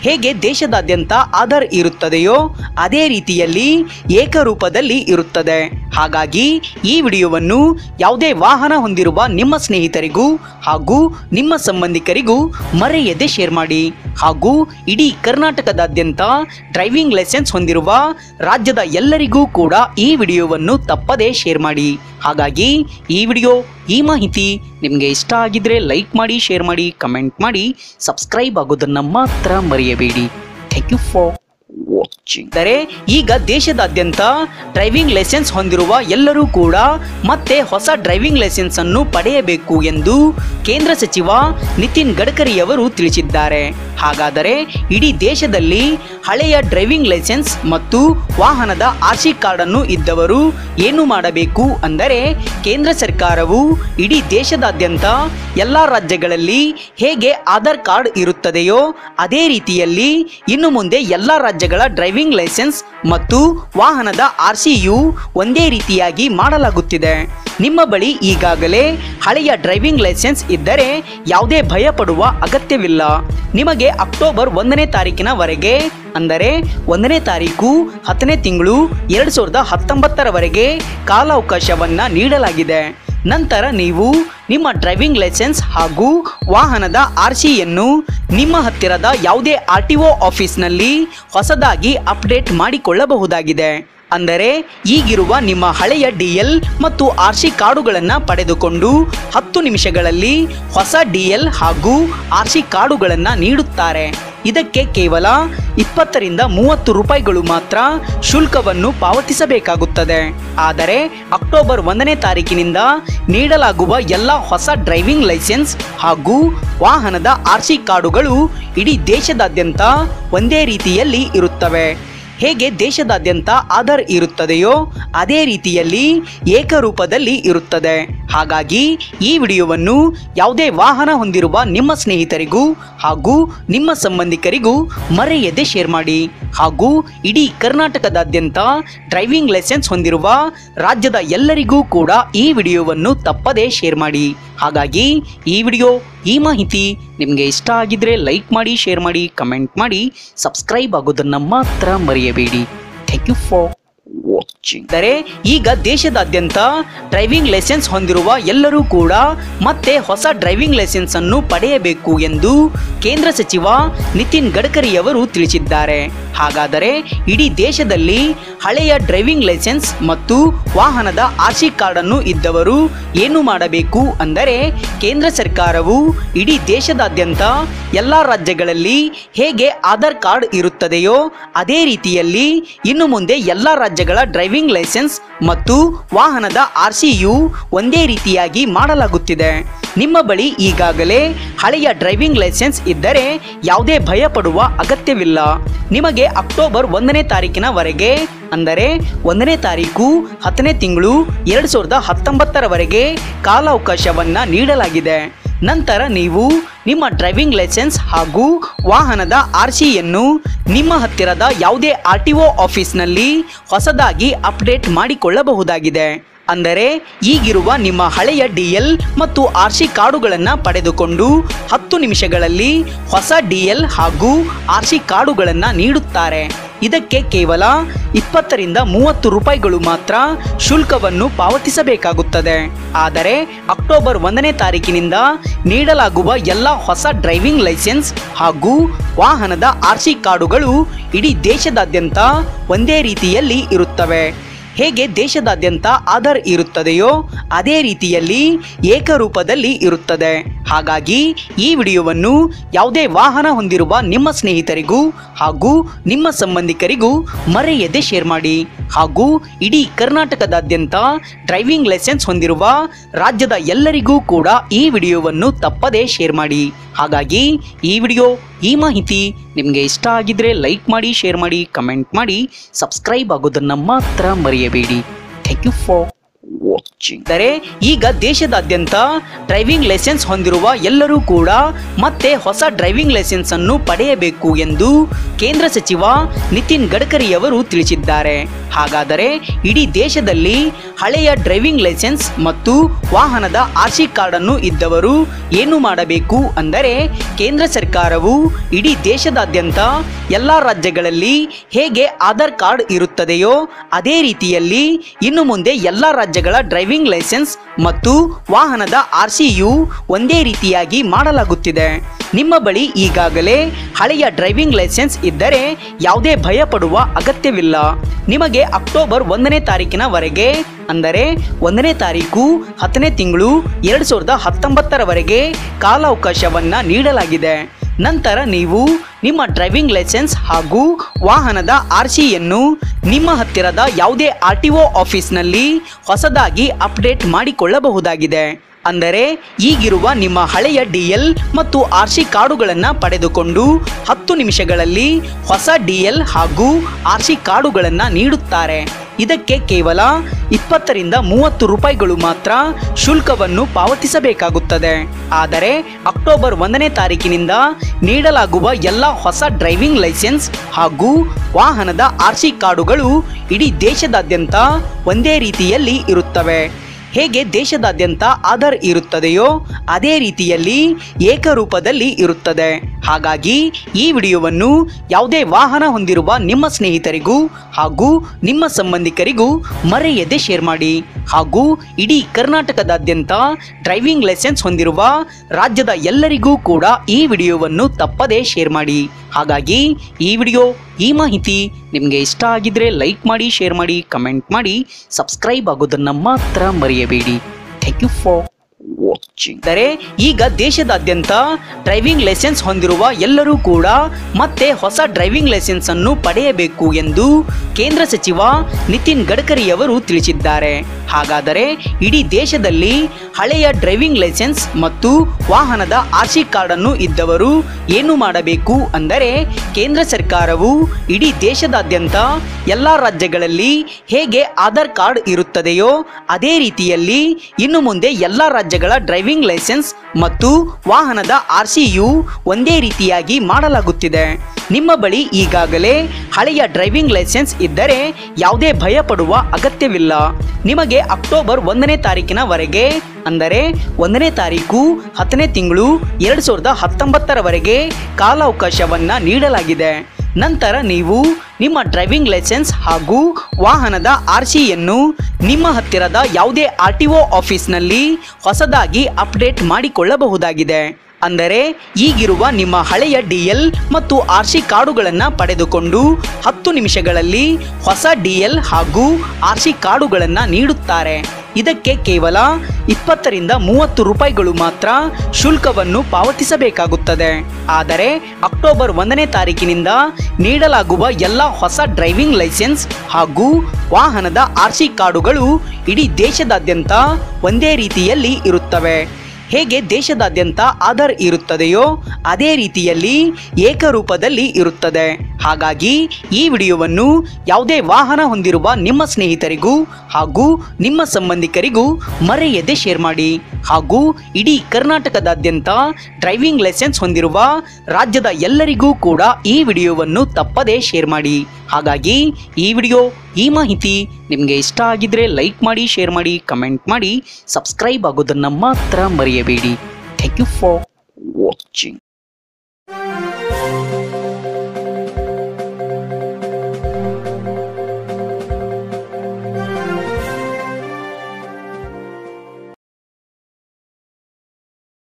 ಹೇಗೆ ದೇಶದಾದ್ಯಂತ ಆಧಾರ್ ಇರುತ್ತದೆಯೋ ಅದೇ ರೀತಿಯಲ್ಲಿ ಏಕರೂಪದಲ್ಲಿ ಇರುತ್ತದೆ ಹಾಗಾಗಿ ಈ ವಿಡಿಯೋವನ್ನು ಯಾವುದೇ ವಾಹನ ಹೊಂದಿರುವ ನಿಮ್ಮ ಸ್ನೇಹಿತರಿಗೂ ಹಾಗೂ ನಿಮ್ಮ ಸಂಬಂಧಿಕರಿಗೂ ಮರೆಯದೆ ಶೇರ್ ಮಾಡಿ ಹಾಗೂ ಇಡೀ ಕರ್ನಾಟಕದಾದ್ಯಂತ ಡ್ರೈವಿಂಗ್ ಲೈಸೆನ್ಸ್ ಹೊಂದಿರುವ ರಾಜ್ಯದ ಎಲ್ಲರಿಗೂ ಕೂಡ ಈ ವಿಡಿಯೋವನ್ನು ತಪ್ಪದೇ ಶೇರ್ ಮಾಡಿ ಹಾಗಾಗಿ ಈ ವಿಡಿಯೋ ಈ ಮಾಹಿತಿ ನಿಮಗೆ ಇಷ್ಟ ಆಗಿದ್ರೆ ಲೈಕ್ ಮಾಡಿ ಶೇರ್ ಮಾಡಿ ಕಮೆಂಟ್ ಮಾಡಿ ಸಬ್ಸ್ಕ್ರೈಬ್ ಆಗೋದನ್ನು ಮಾತ್ರ ಮರೆಯಬೇಡಿ ಥ್ಯಾಂಕ್ ಯು ಫಾರ್ ವಾಚಿಂಗ್ ಅಂದರೆ ಈಗ ದೇಶದಾದ್ಯಂತ ಡ್ರೈವಿಂಗ್ ಲೈಸೆನ್ಸ್ ಹೊಂದಿರುವ ಎಲ್ಲರೂ ಕೂಡ ಮತ್ತೆ ಹೊಸ ಡ್ರೈವಿಂಗ್ ಲೈಸೆನ್ಸ್ ಅನ್ನು ಪಡೆಯಬೇಕು ಎಂದು ಕೇಂದ್ರ ಸಚಿವ ನಿತಿನ್ ಗಡ್ಕರಿಯವರು ತಿಳಿಸಿದ್ದಾರೆ ಹಾಗಾದರೆ ಇಡೀ ದೇಶದಲ್ಲಿ ಹಳೆಯ ಡ್ರೈವಿಂಗ್ ಲೈಸೆನ್ಸ್ ಮತ್ತು ವಾಹನದ ಆರ್ ಸಿ ಕಾರ್ಡ್ ಅನ್ನು ಇದ್ದವರು ಏನು ಮಾಡಬೇಕು ಅಂದರೆ ಕೇಂದ್ರ ಸರ್ಕಾರವು ಇಡೀ ದೇಶದಾದ್ಯಂತ ಎಲ್ಲ ರಾಜ್ಯಗಳಲ್ಲಿ ಹೇಗೆ ಆಧಾರ್ ಕಾರ್ಡ್ ಇರುತ್ತದೆಯೋ ಅದೇ ರೀತಿಯಲ್ಲಿ ಇನ್ನು ಮುಂದೆ ಎಲ್ಲ ರಾಜ್ಯಗಳ ಡ್ರೈವಿಂಗ್ ಲೈಸೆನ್ಸ್ ಮತ್ತು ವಾಹನದ ಆರ್ ಸಿಯು ಒಂದೇ ರೀತಿಯಾಗಿ ಮಾಡಲಾಗುತ್ತಿದೆ ನಿಮ್ಮ ಬಳಿ ಈಗಾಗಲೇ ಹಳೆಯ ಡ್ರೈವಿಂಗ್ ಲೈಸೆನ್ಸ್ ಇದ್ದರೆ ಯಾವುದೇ ಭಯ ಪಡುವ ಅಗತ್ಯವಿಲ್ಲ ನಿಮಗೆ ಅಕ್ಟೋಬರ್ ಒಂದನೇ ತಾರೀಕಿನವರೆಗೆ ಅಂದರೆ ಒಂದನೇ ತಾರೀಕು ಹತ್ತನೇ ತಿಂಗಳು ಎರಡು ಸಾವಿರದ ಹತ್ತೊಂಬತ್ತರವರೆಗೆ ಕಾಲಾವಕಾಶವನ್ನ ನೀಡಲಾಗಿದೆ ನಂತರ ನೀವು ನಿಮ್ಮ ಡ್ರೈವಿಂಗ್ ಲೈಸೆನ್ಸ್ ಹಾಗೂ ವಾಹನದ ಆರ್ ಸಿಯನ್ನು ನಿಮ್ಮ ಹತ್ತಿರದ ಯಾವುದೇ ಆರ್ ಟಿ ಒ ಆಫೀಸ್ನಲ್ಲಿ ಹೊಸದಾಗಿ ಅಪ್ಡೇಟ್ ಮಾಡಿಕೊಳ್ಳಬಹುದಾಗಿದೆ ಅಂದರೆ ಈಗಿರುವ ನಿಮ್ಮ ಹಳೆಯ ಡಿ ಎಲ್ ಮತ್ತು ಆರ್ ಸಿ ಕಾರ್ಡುಗಳನ್ನು ಪಡೆದುಕೊಂಡು ಹತ್ತು ನಿಮಿಷಗಳಲ್ಲಿ ಹೊಸ ಡಿ ಎಲ್ ಹಾಗೂ ಆರ್ ಸಿ ಕಾರ್ಡುಗಳನ್ನು ನೀಡುತ್ತಾರೆ ಇದಕ್ಕೆ ಕೇವಲ ಇಪ್ಪತ್ತರಿಂದ ಮೂವತ್ತು ರೂಪಾಯಿಗಳು ಮಾತ್ರ ಶುಲ್ಕವನ್ನು ಪಾವತಿಸಬೇಕಾಗುತ್ತದೆ ಆದರೆ ಅಕ್ಟೋಬರ್ ಒಂದನೇ ತಾರೀಕಿನಿಂದ ನೀಡಲಾಗುವ ಎಲ್ಲ ಹೊಸ ಡ್ರೈವಿಂಗ್ ಲೈಸೆನ್ಸ್ ಹಾಗೂ ವಾಹನದ ಆರ್ ಸಿ ಕಾರ್ಡುಗಳು ಇಡೀ ದೇಶದಾದ್ಯಂತ ಒಂದೇ ರೀತಿಯಲ್ಲಿ ಇರುತ್ತವೆ ಹೇಗೆ ದೇಶದಾದ್ಯಂತ ಆಧಾರ್ ಇರುತ್ತದೆಯೋ ಅದೇ ರೀತಿಯಲ್ಲಿ ಏಕರೂಪದಲ್ಲಿ ಇರುತ್ತದೆ ಹಾಗಾಗಿ ಈ ವಿಡಿಯೋವನ್ನು ಯಾವುದೇ ವಾಹನ ಹೊಂದಿರುವ ನಿಮ್ಮ ಸ್ನೇಹಿತರಿಗೂ ಹಾಗೂ ನಿಮ್ಮ ಸಂಬಂಧಿಕರಿಗೂ ಮರೆಯದೆ ಶೇರ್ ಮಾಡಿ ಹಾಗೂ ಇಡೀ ಕರ್ನಾಟಕದಾದ್ಯಂತ ಡ್ರೈವಿಂಗ್ ಲೈಸೆನ್ಸ್ ಹೊಂದಿರುವ ರಾಜ್ಯದ ಎಲ್ಲರಿಗೂ ಕೂಡ ಈ ವಿಡಿಯೋವನ್ನು ತಪ್ಪದೇ ಶೇರ್ ಮಾಡಿ ಹಾಗಾಗಿ ಈ ವಿಡಿಯೋ ಈ ಮಾಹಿತಿ ನಿಮಗೆ ಇಷ್ಟ ಆಗಿದ್ರೆ ಲೈಕ್ ಮಾಡಿ ಶೇರ್ ಮಾಡಿ ಕಮೆಂಟ್ ಮಾಡಿ ಸಬ್ಸ್ಕ್ರೈಬ್ ಆಗೋದನ್ನು ಮಾತ್ರ ಮರೆಯಬೇಡಿ ಥ್ಯಾಂಕ್ ಯು ಫಾರ್ ವಾಚಿಂಗ್ ಅಂದರೆ ಈಗ ದೇಶದಾದ್ಯಂತ ಡ್ರೈವಿಂಗ್ ಲೈಸೆನ್ಸ್ ಹೊಂದಿರುವ ಎಲ್ಲರೂ ಕೂಡ ಮತ್ತೆ ಹೊಸ ಡ್ರೈವಿಂಗ್ ಲೈಸೆನ್ಸ್ ಅನ್ನು ಪಡೆಯಬೇಕು ಎಂದು ಕೇಂದ್ರ ಸಚಿವ ನಿತಿನ್ ಗಡ್ಕರಿಯವರು ತಿಳಿಸಿದ್ದಾರೆ ಹಾಗಾದರೆ ಇಡೀ ದೇಶದಲ್ಲಿ ಹಳೆಯ ಡ್ರೈವಿಂಗ್ ಲೈಸೆನ್ಸ್ ಮತ್ತು ವಾಹನದ ಆರ್ ಸಿ ಕಾರ್ಡ್ ಅನ್ನು ಇದ್ದವರು ಏನು ಮಾಡಬೇಕು ಅಂದರೆ ಕೇಂದ್ರ ಸರ್ಕಾರವು ಇಡೀ ದೇಶದಾದ್ಯಂತ ಎಲ್ಲ ರಾಜ್ಯಗಳಲ್ಲಿ ಹೇಗೆ ಆಧಾರ್ ಕಾರ್ಡ್ ಇರುತ್ತದೆಯೋ ಅದೇ ರೀತಿಯಲ್ಲಿ ಇನ್ನು ಮುಂದೆ ಎಲ್ಲ ರಾಜ್ಯಗಳ ಡ್ರೈವಿಂಗ್ ಲೈಸೆನ್ಸ್ ಮತ್ತು ವಾಹನದ ಆರ್ ಸಿಯು ಒಂದೇ ರೀತಿಯಾಗಿ ಮಾಡಲಾಗುತ್ತಿದೆ ನಿಮ್ಮ ಬಳಿ ಈಗಾಗಲೇ ಹಳೆಯ ಡ್ರೈವಿಂಗ್ ಲೈಸೆನ್ಸ್ ಇದ್ದರೆ ಯಾವುದೇ ಭಯ ಪಡುವ ಅಗತ್ಯವಿಲ್ಲ ನಿಮಗೆ ಅಕ್ಟೋಬರ್ ಒಂದನೇ ತಾರೀಕಿನವರೆಗೆ ಅಂದರೆ ಒಂದನೇ ತಾರೀಕು ಹತ್ತನೇ ತಿಂಗಳು ಎರಡು ಸಾವಿರದ ಹತ್ತೊಂಬತ್ತರವರೆಗೆ ಕಾಲಾವಕಾಶವನ್ನ ನೀಡಲಾಗಿದೆ ನಂತರ ನೀವು ನಿಮ್ಮ ಡ್ರೈವಿಂಗ್ ಲೈಸೆನ್ಸ್ ಹಾಗೂ ವಾಹನದ ಆರ್ ಸಿಯನ್ನು ನಿಮ್ಮ ಹತ್ತಿರದ ಯಾವುದೇ ಆರ್ ಟಿ ಒ ಆಫೀಸ್ನಲ್ಲಿ ಹೊಸದಾಗಿ ಅಪ್ಡೇಟ್ ಮಾಡಿಕೊಳ್ಳಬಹುದಾಗಿದೆ ಅಂದರೆ ಈಗಿರುವ ನಿಮ್ಮ ಹಳೆಯ ಡಿ ಎಲ್ ಮತ್ತು ಆರ್ ಸಿ ಕಾರ್ಡುಗಳನ್ನು ಪಡೆದುಕೊಂಡು ಹತ್ತು ನಿಮಿಷಗಳಲ್ಲಿ ಹೊಸ ಡಿ ಎಲ್ ಹಾಗೂ ಆರ್ ಸಿ ಕಾರ್ಡುಗಳನ್ನು ನೀಡುತ್ತಾರೆ ಇದಕ್ಕೆ ಕೇವಲ ಇಪ್ಪತ್ತರಿಂದ ಮೂವತ್ತು ರೂಪಾಯಿಗಳು ಮಾತ್ರ ಶುಲ್ಕವನ್ನು ಪಾವತಿಸಬೇಕಾಗುತ್ತದೆ ಆದರೆ ಅಕ್ಟೋಬರ್ ಒಂದನೇ ತಾರೀಕಿನಿಂದ ನೀಡಲಾಗುವ ಎಲ್ಲ ಹೊಸ ಡ್ರೈವಿಂಗ್ ಲೈಸೆನ್ಸ್ ಹಾಗೂ ವಾಹನದ ಆರ್ ಸಿ ಕಾರ್ಡುಗಳು ಇಡೀ ದೇಶದಾದ್ಯಂತ ಒಂದೇ ರೀತಿಯಲ್ಲಿ ಇರುತ್ತವೆ ಹೇಗೆ ದೇಶದಾದ್ಯಂತ ಆಧಾರ್ ಇರುತ್ತದೆಯೋ ಅದೇ ರೀತಿಯಲ್ಲಿ ಏಕರೂಪದಲ್ಲಿ ಇರುತ್ತದೆ ಹಾಗಾಗಿ ಈ ವಿಡಿಯೋವನ್ನು ಯಾವುದೇ ವಾಹನ ಹೊಂದಿರುವ ನಿಮ್ಮ ಸ್ನೇಹಿತರಿಗೂ ಹಾಗೂ ನಿಮ್ಮ ಸಂಬಂಧಿಕರಿಗೂ ಮರೆಯದೆ ಶೇರ್ ಮಾಡಿ ಹಾಗೂ ಇಡೀ ಕರ್ನಾಟಕದಾದ್ಯಂತ ಡ್ರೈವಿಂಗ್ ಲೈಸೆನ್ಸ್ ಹೊಂದಿರುವ ರಾಜ್ಯದ ಎಲ್ಲರಿಗೂ ಕೂಡ ಈ ವಿಡಿಯೋವನ್ನು ತಪ್ಪದೇ ಶೇರ್ ಮಾಡಿ ಹಾಗಾಗಿ ಈ ವಿಡಿಯೋ ಈ ಮಾಹಿತಿ ನಿಮಗೆ ಇಷ್ಟ ಆಗಿದ್ರೆ ಲೈಕ್ ಮಾಡಿ ಶೇರ್ ಮಾಡಿ ಕಮೆಂಟ್ ಮಾಡಿ ಸಬ್ಸ್ಕ್ರೈಬ್ ಆಗೋದನ್ನು ಮಾತ್ರ ಮರೆಯಬೇಡಿ ಥ್ಯಾಂಕ್ ಯು ಫಾರ್ watching. ಅಂದರೆ ಈಗ ದೇಶದಾದ್ಯಂತ ಡ್ರೈವಿಂಗ್ ಲೈಸೆನ್ಸ್ ಹೊಂದಿರುವ ಎಲ್ಲರೂ ಕೂಡ ಮತ್ತೆ ಹೊಸ ಡ್ರೈವಿಂಗ್ ಲೈಸೆನ್ಸ್ ಅನ್ನು ಪಡೆಯಬೇಕು ಎಂದು ಕೇಂದ್ರ ಸಚಿವ ನಿತಿನ್ ಗಡ್ಕರಿಯವರು ತಿಳಿಸಿದ್ದಾರೆ ಹಾಗಾದರೆ ಇಡೀ ದೇಶದಲ್ಲಿ ಹಳೆಯ ಡ್ರೈವಿಂಗ್ ಲೈಸೆನ್ಸ್ ಮತ್ತು ವಾಹನದ ಆರ್ ಸಿ ಕಾರ್ಡ್ ಅನ್ನು ಇದ್ದವರು ಏನು ಮಾಡಬೇಕು ಅಂದರೆ ಕೇಂದ್ರ ಸರ್ಕಾರವು ಇಡೀ ದೇಶದಾದ್ಯಂತ ಎಲ್ಲ ರಾಜ್ಯಗಳಲ್ಲಿ ಹೇಗೆ ಆಧಾರ್ ಕಾರ್ಡ್ ಇರುತ್ತದೆಯೋ ಅದೇ ರೀತಿಯಲ್ಲಿ ಇನ್ನು ಮುಂದೆ ಎಲ್ಲ ರಾಜ್ಯಗಳ ಡ್ರೈವಿಂಗ್ ಲೈಸೆನ್ಸ್ ಮತ್ತು ವಾಹನದ ಆರ್ ಸಿಯು ಒಂದೇ ರೀತಿಯಾಗಿ ಮಾಡಲಾಗುತ್ತಿದೆ ನಿಮ್ಮ ಬಳಿ ಈಗಾಗಲೇ ಹಳೆಯ ಡ್ರೈವಿಂಗ್ ಲೈಸೆನ್ಸ್ ಇದ್ದರೆ ಯಾವುದೇ ಭಯ ಪಡುವ ಅಗತ್ಯವಿಲ್ಲ ನಿಮಗೆ ಅಕ್ಟೋಬರ್ ಒಂದನೇ ತಾರೀಕಿನವರೆಗೆ ಅಂದರೆ ಒಂದನೇ ತಾರೀಕು ಹತ್ತನೇ ತಿಂಗಳು ಎರಡು ಸಾವಿರದ ಹತ್ತೊಂಬತ್ತರವರೆಗೆ ಕಾಲಾವಕಾಶವನ್ನ ನೀಡಲಾಗಿದೆ ನಂತರ ನೀವು ನಿಮ್ಮ ಡ್ರೈವಿಂಗ್ ಲೈಸೆನ್ಸ್ ಹಾಗೂ ವಾಹನದ ಆರ್ ಸಿಯನ್ನು ನಿಮ್ಮ ಹತ್ತಿರದ ಯಾವುದೇ ಆರ್ ಟಿ ಒ ಆಫೀಸ್ನಲ್ಲಿ ಹೊಸದಾಗಿ ಅಪ್ಡೇಟ್ ಮಾಡಿಕೊಳ್ಳಬಹುದಾಗಿದೆ ಅಂದರೆ ಈಗಿರುವ ನಿಮ್ಮ ಹಳೆಯ ಡಿ ಎಲ್ ಮತ್ತು ಆರ್ ಸಿ ಕಾರ್ಡುಗಳನ್ನು ಪಡೆದುಕೊಂಡು ಹತ್ತು ನಿಮಿಷಗಳಲ್ಲಿ ಹೊಸ ಡಿ ಎಲ್ ಹಾಗೂ ಆರ್ ಸಿ ಕಾರ್ಡುಗಳನ್ನು ನೀಡುತ್ತಾರೆ ಇದಕ್ಕೆ ಕೇವಲ ಇಪ್ಪತ್ತರಿಂದ ಮೂವತ್ತು ರೂಪಾಯಿಗಳು ಮಾತ್ರ ಶುಲ್ಕವನ್ನು ಪಾವತಿಸಬೇಕಾಗುತ್ತದೆ ಆದರೆ ಅಕ್ಟೋಬರ್ ಒಂದನೇ ತಾರೀಕಿನಿಂದ ನೀಡಲಾಗುವ ಎಲ್ಲ ಹೊಸ ಡ್ರೈವಿಂಗ್ ಲೈಸೆನ್ಸ್ ಹಾಗೂ ವಾಹನದ ಆರ್ ಸಿ ಕಾರ್ಡುಗಳು ಇಡೀ ದೇಶದಾದ್ಯಂತ ಒಂದೇ ರೀತಿಯಲ್ಲಿ ಇರುತ್ತವೆ ಹೇಗೆ ದೇಶದಾದ್ಯಂತ ಆಧಾರ್ ಇರುತ್ತದೆಯೋ ಅದೇ ರೀತಿಯಲ್ಲಿ ಏಕರೂಪದಲ್ಲಿ ಇರುತ್ತದೆ ಹಾಗಾಗಿ ಈ ವಿಡಿಯೋವನ್ನು ಯಾವುದೇ ವಾಹನ ಹೊಂದಿರುವ ನಿಮ್ಮ ಸ್ನೇಹಿತರಿಗೂ ಹಾಗೂ ನಿಮ್ಮ ಸಂಬಂಧಿಕರಿಗೂ ಮರೆಯದೆ ಶೇರ್ ಮಾಡಿ ಹಾಗೂ ಇಡೀ ಕರ್ನಾಟಕದಾದ್ಯಂತ ಡ್ರೈವಿಂಗ್ ಲೈಸೆನ್ಸ್ ಹೊಂದಿರುವ ರಾಜ್ಯದ ಎಲ್ಲರಿಗೂ ಕೂಡ ಈ ವಿಡಿಯೋವನ್ನು ತಪ್ಪದೇ ಶೇರ್ ಮಾಡಿ ಹಾಗಾಗಿ ಈ ವಿಡಿಯೋ ಈ ಮಾಹಿತಿ ನಿಮಗೆ ಇಷ್ಟ ಆಗಿದ್ರೆ ಲೈಕ್ ಮಾಡಿ ಶೇರ್ ಮಾಡಿ ಕಮೆಂಟ್ ಮಾಡಿ ಸಬ್ಸ್ಕ್ರೈಬ್ ಆಗೋದನ್ನು ಮಾತ್ರ ಮರೆಯಬೇಡಿ ಥ್ಯಾಂಕ್ ಯು ಫಾರ್ ವಾಚಿಂಗ್ ಅಂದರೆ ಈಗ ದೇಶದಾದ್ಯಂತ ಡ್ರೈವಿಂಗ್ ಲೈಸೆನ್ಸ್ ಹೊಂದಿರುವ ಎಲ್ಲರೂ ಕೂಡ ಮತ್ತೆ ಹೊಸ ಡ್ರೈವಿಂಗ್ ಲೈಸೆನ್ಸ್ ಅನ್ನು ಪಡೆಯಬೇಕು ಎಂದು ಕೇಂದ್ರ ಸಚಿವ ನಿತಿನ್ ಗಡ್ಕರಿಯವರು ತಿಳಿಸಿದ್ದಾರೆ ಹಾಗಾದರೆ ಇಡೀ ದೇಶದಲ್ಲಿ ಹಳೆಯ ಡ್ರೈವಿಂಗ್ ಲೈಸೆನ್ಸ್ ಮತ್ತು ವಾಹನದ ಆರ್ ಸಿ ಕಾರ್ಡ್ ಅನ್ನು ಇದ್ದವರು ಏನು ಮಾಡಬೇಕು ಅಂದರೆ ಕೇಂದ್ರ ಸರ್ಕಾರವು ಇಡೀ ದೇಶದಾದ್ಯಂತ ಎಲ್ಲ ರಾಜ್ಯಗಳಲ್ಲಿ ಹೇಗೆ ಆಧಾರ್ ಕಾರ್ಡ್ ಇರುತ್ತದೆಯೋ ಅದೇ ರೀತಿಯಲ್ಲಿ ಇನ್ನು ಮುಂದೆ ಎಲ್ಲ ರಾಜ್ಯಗಳ ಡ್ರೈವಿಂಗ್ ಲೈಸೆನ್ಸ್ ಮತ್ತು ವಾಹನದ ಆರ್ ಸಿಯು ಒಂದೇ ರೀತಿಯಾಗಿ ಮಾಡಲಾಗುತ್ತಿದೆ ನಿಮ್ಮ ಬಳಿ ಈಗಾಗಲೇ ಹಳೆಯ ಡ್ರೈವಿಂಗ್ ಲೈಸೆನ್ಸ್ ಇದ್ದರೆ ಯಾವುದೇ ಭಯ ಪಡುವ ಅಗತ್ಯವಿಲ್ಲ ನಿಮಗೆ ಅಕ್ಟೋಬರ್ ಒಂದನೇ ತಾರೀಕಿನವರೆಗೆ ಅಂದರೆ ಒಂದನೇ ತಾರೀಕು ಹತ್ತನೇ ತಿಂಗಳು ಎರಡು ಸಾವಿರದ ಹತ್ತೊಂಬತ್ತರವರೆಗೆ ಕಾಲಾವಕಾಶವನ್ನ ನೀಡಲಾಗಿದೆ ನಂತರ ನೀವು ನಿಮ್ಮ ಡ್ರೈವಿಂಗ್ ಲೈಸೆನ್ಸ್ ಹಾಗೂ ವಾಹನದ ಆರ್ ಸಿಯನ್ನು ನಿಮ್ಮ ಹತ್ತಿರದ ಯಾವುದೇ ಆರ್ ಟಿ ಒ ಆಫೀಸ್ನಲ್ಲಿ ಹೊಸದಾಗಿ ಅಪ್ಡೇಟ್ ಮಾಡಿಕೊಳ್ಳಬಹುದಾಗಿದೆ ಅಂದರೆ ಈಗಿರುವ ನಿಮ್ಮ ಹಳೆಯ ಡಿ ಎಲ್ ಮತ್ತು ಆರ್ ಸಿ ಕಾರ್ಡುಗಳನ್ನು ಪಡೆದುಕೊಂಡು ಹತ್ತು ನಿಮಿಷಗಳಲ್ಲಿ ಹೊಸ ಡಿ ಎಲ್ ಹಾಗೂ ಆರ್ ಸಿ ಕಾರ್ಡುಗಳನ್ನು ನೀಡುತ್ತಾರೆ ಇದಕ್ಕೆ ಕೇವಲ ಇಪ್ಪತ್ತರಿಂದ ಮೂವತ್ತು ರೂಪಾಯಿಗಳು ಮಾತ್ರ ಶುಲ್ಕವನ್ನು ಪಾವತಿಸಬೇಕಾಗುತ್ತದೆ ಆದರೆ ಅಕ್ಟೋಬರ್ ಒಂದನೇ ತಾರೀಕಿನಿಂದ ನೀಡಲಾಗುವ ಎಲ್ಲ ಹೊಸ ಡ್ರೈವಿಂಗ್ ಲೈಸೆನ್ಸ್ ಹಾಗೂ ವಾಹನದ ಆರ್ ಸಿ ಕಾರ್ಡುಗಳು ಇಡೀ ದೇಶದಾದ್ಯಂತ ಒಂದೇ ರೀತಿಯಲ್ಲಿ ಇರುತ್ತವೆ ಹೇಗೆ ದೇಶದಾದ್ಯಂತ ಆಧಾರ್ ಇರುತ್ತದೆಯೋ ಅದೇ ರೀತಿಯಲ್ಲಿ ಏಕರೂಪದಲ್ಲಿ ಇರುತ್ತದೆ ಹಾಗಾಗಿ ಈ ವಿಡಿಯೋವನ್ನು ಯಾವುದೇ ವಾಹನ ಹೊಂದಿರುವ ನಿಮ್ಮ ಸ್ನೇಹಿತರಿಗೂ ಹಾಗೂ ನಿಮ್ಮ ಸಂಬಂಧಿಕರಿಗೂ ಮರೆಯದೆ ಶೇರ್ ಮಾಡಿ ಹಾಗೂ ಇಡೀ ಕರ್ನಾಟಕದಾದ್ಯಂತ ಡ್ರೈವಿಂಗ್ ಲೈಸೆನ್ಸ್ ಹೊಂದಿರುವ ರಾಜ್ಯದ ಎಲ್ಲರಿಗೂ ಕೂಡ ಈ ವಿಡಿಯೋವನ್ನು ತಪ್ಪದೇ ಶೇರ್ ಮಾಡಿ ಹಾಗಾಗಿ ಈ ವಿಡಿಯೋ ಈ ಮಾಹಿತಿ ನಿಮಗೆ ಇಷ್ಟ ಆಗಿದ್ರೆ ಲೈಕ್ ಮಾಡಿ ಶೇರ್ ಮಾಡಿ ಕಮೆಂಟ್ ಮಾಡಿ ಸಬ್ಸ್ಕ್ರೈಬ್ ಆಗೋದನ್ನು ಮಾತ್ರ ಮರೆಯಬೇಡಿ ಥ್ಯಾಂಕ್ ಯು ಫಾರ್ ವಾಚಿಂಗ್